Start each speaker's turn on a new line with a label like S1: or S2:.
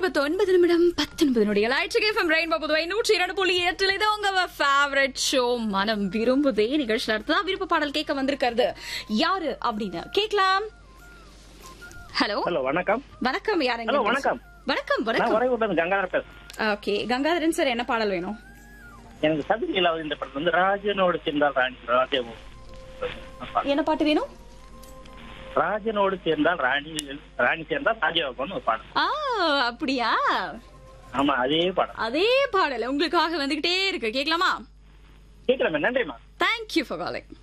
S1: இருபத்தி ஒன்பது நிமிடம் பத்தொன்பது நொடிகள் ஆயிடுச்சு எஃப்எம் ரெயின்போ புதுவை நூற்றி இரண்டு புள்ளி எட்டுல இது உங்க ஃபேவரட் ஷோ மனம் விரும்புதே நிகழ்ச்சியில அடுத்ததான் விருப்ப பாடல் கேட்க வந்திருக்கிறது யாரு அப்படின்னு கேட்கலாம் ஹலோ
S2: ஹலோ வணக்கம்
S1: வணக்கம் யாருங்க
S2: ஹலோ, வணக்கம்.
S1: வணக்கம்
S2: நான்
S1: வணக்கம்
S2: உறையூர்ல இருந்து கங்காதர பேசுறேன்
S1: ஓகே கங்காதரன் சார் என்ன பாடல் வேணும்
S2: எனக்கு சதுரி இல்லாத இந்த படத்துல வந்து ராஜனோடு சேர்ந்தால் ராணி ராஜேவும்
S1: என்ன பாட்டு வேணும்
S2: ராஜனோடு சேர்ந்தால் ராணி ராணி சேர்ந்தால் ராஜயோகம்னு ஒரு பாடம்
S1: ஆ அப்படியா
S2: ஆமா அதே பாடம்
S1: அதே பாடல் உங்களுக்காக வந்துகிட்டே இருக்கு கேட்கலாமா
S2: கேட்கலாமே நன்றிமா
S1: தேங்க்யூ ஃபார் காலிங்